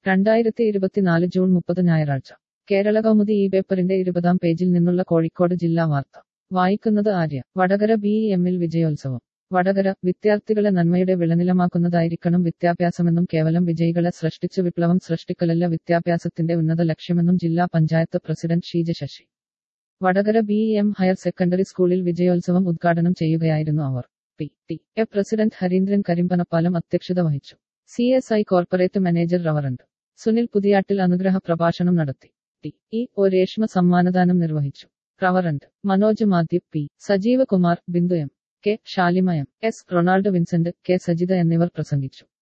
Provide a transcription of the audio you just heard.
രണ്ടായിരത്തി ഇരുപത്തിനാല് ജൂൺ മുപ്പത് ഞായറാഴ്ച കേരള കൗമുദി ഈ പേപ്പറിന്റെ ഇരുപതാം പേജിൽ നിന്നുള്ള കോഴിക്കോട് ജില്ലാ വാർത്ത വായിക്കുന്നത് ആര്യ വടകര ബി ഇ എമ്മിൽ വിജയോത്സവം വടകര വിദ്യാർത്ഥികളെ നന്മയുടെ വിളനിലമാക്കുന്നതായിരിക്കണം വിദ്യാഭ്യാസമെന്നും കേവലം വിജയികളെ സൃഷ്ടിച്ചു വിപ്ലവം സൃഷ്ടിക്കലല്ല വിദ്യാഭ്യാസത്തിന്റെ ഉന്നത ലക്ഷ്യമെന്നും ജില്ലാ panchayat president Sheeja Sasi Vadakara B E M higher secondary സ്കൂളിൽ വിജയോത്സവം ഉദ്ഘാടനം ചെയ്യുകയായിരുന്നു അവർ P T A president Harindran Karimbanappalam അധ്യക്ഷത വഹിച്ചു C S I corporate manager reverend Sunil Puthiyattil അനുഗ്രഹ പ്രഭാഷണം നടത്തി ടി ഇ ഒ രേഷ്മ സമ്മാനദാനം നിർവഹിച്ചു reverend Manoj Mathew P Sajeeva Kumar Bindu M K Shalima M S Ronald Vincent K Sajitha എന്നിവർ പ്രസംഗിച്ചു